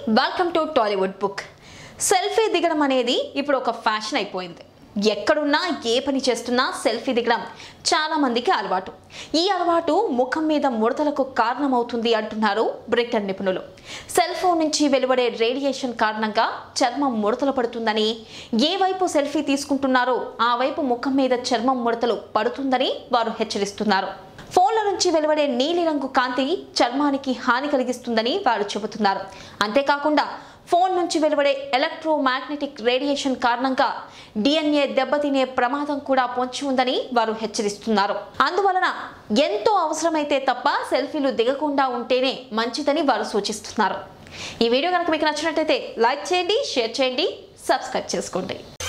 welcome to Tollywood book selfie దిగడం అనేది ఇప్పుడు ఒక ఫ్యాషన్ అయిపోయింది ఎక్కడున్నా ఏ పని చేస్తున్నా సెల్ఫీ దిగడం చాలా మందికి అలవాటు ఈ అలవాటు ముఖం మీద ముడతలకు కారణమవుతుంది అంటున్నారు బ్రిటన్ నిపుణులు సెల్ ఫోన్ నుంచి వెలువడే రేడియేషన్ కారణంగా చర్మం ముడతలు పడుతుందని ఏ వైపు సెల్ఫీ తీసుకుంటున్నారో ఆ వైపు ముఖం మీద చర్మం ముడతలు పడుతుందని వారు హెచ్చరిస్తున్నారు ఫోన్ల నుంచి వెలువడే నీలిరంగు కాంతి చర్మానికి హాని కలిగిస్తుందని వారు చెబుతున్నారు అంతేకాకుండా ఫోన్ నుంచి వెలువడే ఎలక్ట్రోమాగ్నెటిక్ రేడియేషన్ కారణంగా డిఎన్ఏ దెబ్బతినే ప్రమాదం కూడా పొంచి ఉందని వారు హెచ్చరిస్తున్నారు అందువలన ఎంతో అవసరమైతే తప్ప సెల్ఫీలు దిగకుండా ఉంటేనే మంచిదని వారు సూచిస్తున్నారు ఈ వీడియో కనుక మీకు నచ్చినట్లయితే లైక్ చేయండి షేర్ చేయండి సబ్స్క్రైబ్ చేసుకోండి